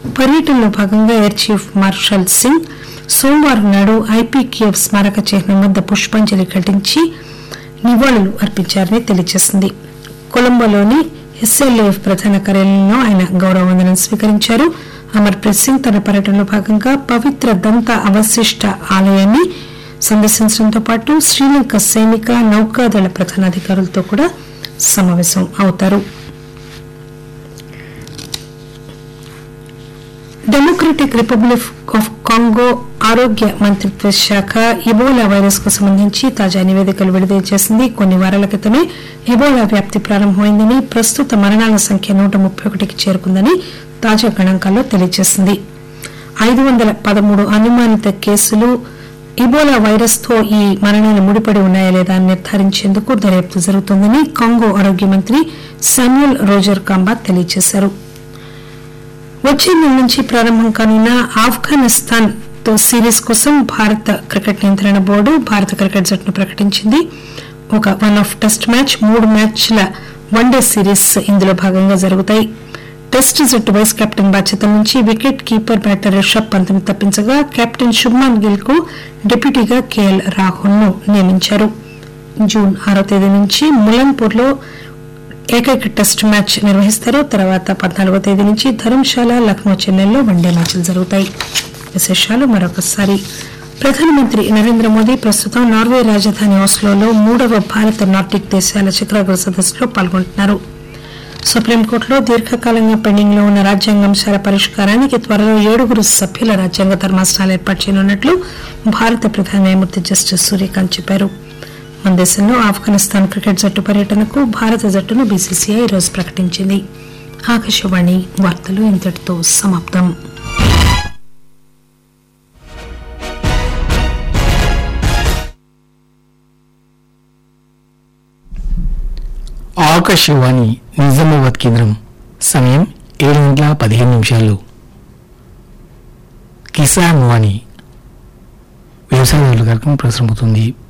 పర్యటనలో భాగంగా air chief marshal Singh సోమవారం నాడు ఐపీకేఎఫ్ స్మారక చిహ్నం వద్ద పుష్పాంజలి ఘటించి నివాళులు అర్పించారని తెలియజేసింది కొలంబోలోని ఎస్ఎల్ఏఎఫ్ ప్రధాన కార్యాలయంలో ఆయన గౌరవ వందనం స్వీకరించారు అమర్ప్రీత్ సింగ్ తన పర్యటనలో భాగంగా పవిత్ర దంత అవశిష్ట ఆలయాన్ని సందర్శించడంతో పాటు శ్రీలంక సైనిక నౌకాదళ ప్రధానాధికారులతో కూడా సమావేశం అవుతారు డెమోక్రటిక్ రిపబ్లిక్ ఆఫ్ కాంగో ఆరోగ్య మంత్రిత్వ శాఖ ఇబోలా వైరస్ కు సంబంధించి తాజా నివేదికలు విడుదల చేసింది కొన్ని వారాల క్రితమే ఇబోలా వ్యాప్తి ప్రారంభమైందని ప్రస్తుత మరణాల సంఖ్య నూట ముప్పై ఒకటికి చేరుకుందని తాజా గణాంకాల్లో తెలియజేసింది ఐదు వందల పదమూడు అనుమానిత కేసులు ఇబోలా వైరస్ తో ఈ మరణాలు ముడిపడి ఉన్నాయా లేదా అని నిర్ధారించేందుకు దర్యాప్తు జరుగుతోందని కాంగో ఆరోగ్య మంత్రి సామ్యుల్ రోజర్ కాంబా తెలియజేశారు వచ్చే నెల నుంచి ప్రారంభం కానున్న ఆఫ్ఘనిస్తాన్ తో సిరీస్ కోసం భారత క్రికెట్ నియంత్రణ బోర్డు భారత క్రికెట్ జట్టును ప్రకటించింది ఒక వన్ ఆఫ్ టెస్ట్ మ్యాచ్ మూడు మ్యాచ్ల వన్డే సిరీస్ ఇందులో భాగంగా జరుగుతాయి టెస్ట్ జట్టు వైస్ కెప్టెన్ బాధ్యతల నుంచి వికెట్ కీపర్ బ్యాటర్ రిషబ్ పంత్ను తప్పించగా కెప్టెన్ శుభ్మాన్ గిల్ కు డిప్యూటీగా కేఎల్ రాహుల్ ను నియమించారు జూన్ ఆరో తేదీ నుంచి ములన్పూర్ లో ఏకైక టెస్ట్ మ్యాచ్ నిర్వహిస్తారు తర్వాత పద్నాలుగో తేదీ నుంచి ధర్మశాల లక్నో చెన్నైలో వన్డే మ్యాచ్లు జరుగుతాయి విశేషాలు మరొకసారి ప్రధానమంత్రి నరేంద్ర మోదీ ప్రస్తుతం నార్వే రాజధాని ఆస్లోలో మూడవ భారత నార్డిక్ దేశాల శిఖరాగ్ర సదస్సులో పాల్గొంటున్నారు సుప్రీంకోర్టులో దీర్ఘకాలంగా పెండింగ్ లో ఉన్న రాజ్యాంగ అంశాల పరిష్కారానికి త్వరలో ఏడుగురు సభ్యుల రాజ్యాంగ ధర్మాసనాలు ఏర్పాటు చేయనున్నట్లు భారత ప్రధాన న్యాయమూర్తి జస్టిస్ సూర్యకాంత్ చెప్పారు మన దేశంలో ఆఫ్ఘనిస్తాన్ క్రికెట్ జట్టు పర్యటనకు భారత జట్టును బీసీసీఐ ఈరోజు ప్రకటించింది ఆకాశవాణి వార్తలు ఇంతటితో సమాప్తం ఆకాశవాణి నిజామాబాద్ కేంద్రం సమయం ఏడు గంటల పదిహేను నిమిషాలు కిసాన్ వాణి వ్యవసాయదారుల కార్యక్రమం ప్రసారమవుతుంది